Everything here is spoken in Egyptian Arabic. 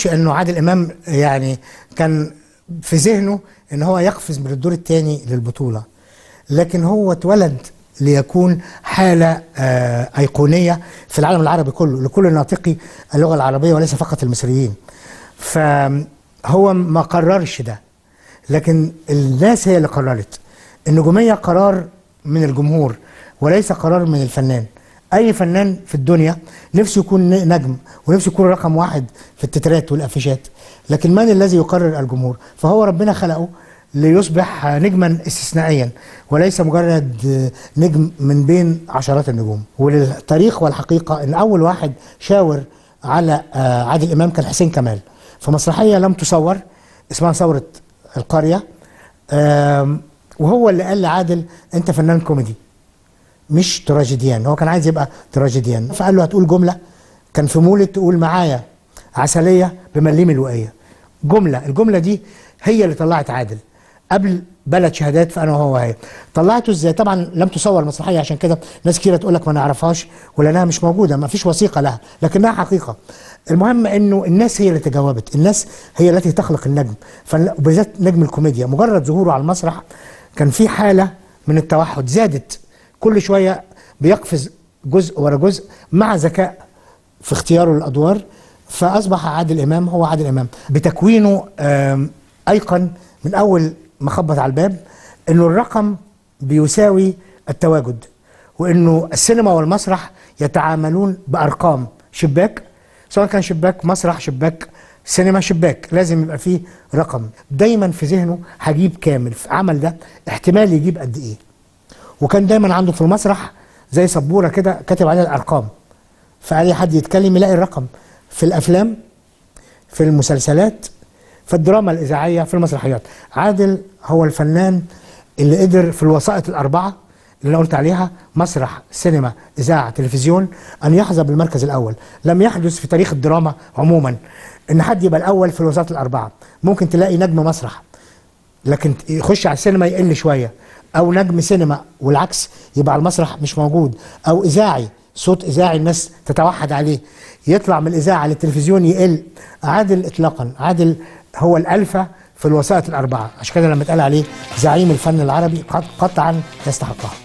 انه عادل امام يعني كان في ذهنه ان هو يقفز من الدور الثاني للبطوله لكن هو اتولد ليكون حاله آه ايقونيه في العالم العربي كله لكل ناطقي اللغه العربيه وليس فقط المصريين فهو ما قررش ده لكن الناس هي اللي قررت النجوميه قرار من الجمهور وليس قرار من الفنان اي فنان في الدنيا نفسه يكون نجم ونفسه يكون رقم واحد في التترات والافيشات لكن من الذي يقرر الجمهور فهو ربنا خلقه ليصبح نجما استثنائيا وليس مجرد نجم من بين عشرات النجوم وللتاريخ والحقيقه ان اول واحد شاور على عادل امام كان حسين كمال في مسرحيه لم تصور اسمها ثوره القريه وهو اللي قال لعادل انت فنان كوميدي مش تراجيديان هو كان عايز يبقى تراجيديان فقال له هتقول جمله كان في مولد تقول معايا عسليه بمليم الوقيه جمله الجمله دي هي اللي طلعت عادل قبل بلد شهادات فانا وهو هي طلعته ازاي طبعا لم تصور مسرحيه عشان كده ناس كتير تقول لك ما نعرفهاش ولانها مش موجوده ما فيش وثيقه لها لكنها حقيقه المهم انه الناس هي اللي تجاوبت الناس هي التي تخلق النجم وبالذات نجم الكوميديا مجرد ظهوره على المسرح كان في حاله من التوحد زادت كل شويه بيقفز جزء ورا جزء مع ذكاء في اختياره للادوار فاصبح عادل امام هو عادل امام بتكوينه ايقن من اول ما خبط على الباب انه الرقم بيساوي التواجد وانه السينما والمسرح يتعاملون بارقام شباك سواء كان شباك مسرح شباك سينما شباك لازم يبقى فيه رقم دايما في ذهنه هجيب كامل في عمل ده احتمال يجيب قد ايه وكان دايما عنده في المسرح زي سبوره كده كاتب عليها الارقام فاي حد يتكلم يلاقي الرقم في الافلام في المسلسلات في الدراما الاذاعيه في المسرحيات عادل هو الفنان اللي قدر في الوسائط الاربعه اللي انا قلت عليها مسرح سينما اذاعه تلفزيون ان يحظى بالمركز الاول لم يحدث في تاريخ الدراما عموما ان حد يبقى الاول في الوسائط الاربعه ممكن تلاقي نجم مسرح لكن يخش على السينما يقل شويه او نجم سينما والعكس يبقى على المسرح مش موجود او اذاعي صوت اذاعي الناس تتوحد عليه يطلع من الاذاعه للتلفزيون يقل عادل اطلاقا عادل هو الالفه في الوسائط الاربعه عشان كده لما اتقال عليه زعيم الفن العربي قطعا يستحقها